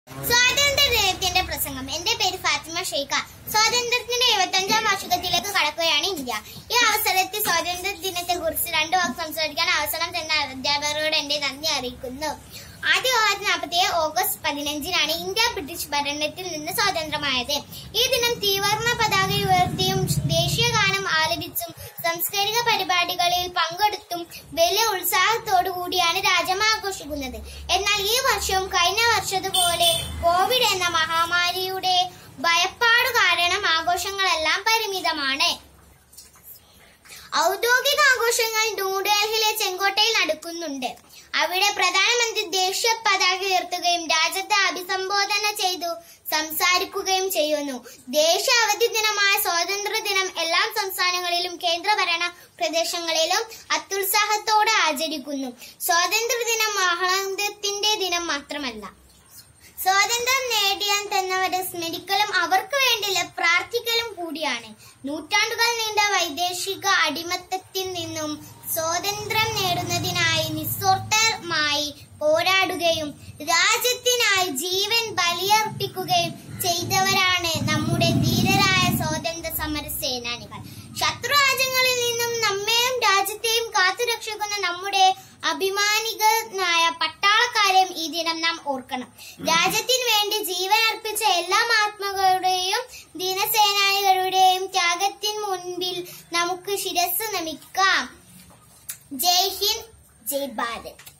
സ്വാതന്ത്ര്യ ദിനത്തിന്റെ പ്രസംഗം എന്റെ പേര് ഫാത്തിമ ഷെയ്ഖ സ്വാതന്ത്ര്യത്തിന്റെ എഴുപത്തഞ്ചാം വാർഷികത്തിലേക്ക് കടക്കുകയാണ് ഇന്ത്യ ഈ അവസരത്തിൽ സ്വാതന്ത്ര്യ ദിനത്തെ കുറിച്ച് രണ്ടു വാക്ക് സംസാരിക്കാൻ അവസരം തന്ന അധ്യാപകരോട് എന്റെ നന്ദി അറിയിക്കുന്നു ആയിരത്തി തൊള്ളായിരത്തി നാൽപ്പത്തി ഏഴ് ഓഗസ്റ്റ് പതിനഞ്ചിനാണ് ഇന്ത്യ ബ്രിട്ടീഷ് ഭരണത്തിൽ നിന്ന് സ്വതന്ത്രമായത് ഈ ദിനം തീവർണ പതാക ഉയർത്തിയും ദേശീയ ഗാനം ആലപിച്ചും സാംസ്കാരിക പരിപാടികളിൽ പങ്കെടുത്തും വലിയ ഉത്സാഹത്തോടു കൂടിയാണ് രാജ്യം ആഘോഷിക്കുന്നത് എന്നാൽ ഈ വർഷവും കഴിഞ്ഞ വർഷത്തുപോലെ കോവിഡ് എന്ന മഹാമാരിയുടെ ഭയപ്പാട് കാരണം ആഘോഷങ്ങളെല്ലാം പരിമിതമാണ് ഔദ്യോഗിക ആഘോഷങ്ങൾ ന്യൂഡൽഹിയിലെ ചെങ്കോട്ടയിൽ നടക്കുന്നുണ്ട് അവിടെ പ്രധാനമന്ത്രി ദേശീയ പതാക ഉയർത്തുകയും രാജ്യത്തെ അഭിസംബോധന ചെയ്തു സംസാരിക്കുകയും ചെയ്യുന്നു ദേശീയ അവധി ദിനമായ സ്വാതന്ത്ര്യ ദിനം എല്ലാ സംസ്ഥാനങ്ങളിലും കേന്ദ്രഭരണ പ്രദേശങ്ങളിലും അത്യുത്സാഹത്തോടെ ആചരിക്കുന്നു സ്വാതന്ത്ര്യ ദിനം ആഹ്ലാദത്തിന്റെ ദിനം മാത്രമല്ല സ്വാതന്ത്ര്യം നേടിയാൻ തന്നവരെ സ്മരിക്കലും അവർക്ക് വേണ്ടി പ്രാർത്ഥിക്കലും കൂടിയാണ് നൂറ്റാണ്ടുകൾ നീണ്ട വൈദേശിക അടിമത്തത്തിൽ നിന്നും സ്വാതന്ത്ര്യം നേടുന്നതിനായി നിസ്വാർത്ഥമായി പോരാടുകയും രാജ്യത്തിനായി ജീവൻ ബലിയർപ്പിക്കുകയും ചെയ്തവരാണ് നമ്മുടെ ധീരരായ സ്വാതന്ത്ര്യ സമര സേനാനികൾ ശത്രു രാജ്യങ്ങളിൽ നിന്നും നമ്മെയും രാജ്യത്തെയും കാത്തുരക്ഷിക്കുന്ന നമ്മുടെ അഭിമാനികനായ പട്ടാളക്കാരെയും ഈ ദിനം നാം ഓർക്കണം രാജ്യത്തിന് വേണ്ടി ജീവൻ അർപ്പിച്ച എല്ലാ മഹാത്മാക്കളുടെയും ദിനസേനാനികളുടെയും ത്യാഗത്തിന് മുൻപിൽ നമുക്ക് ശിരസ് നമിക്കാം ജയ് ഹിന്ദ് ജയ് ഭാരത്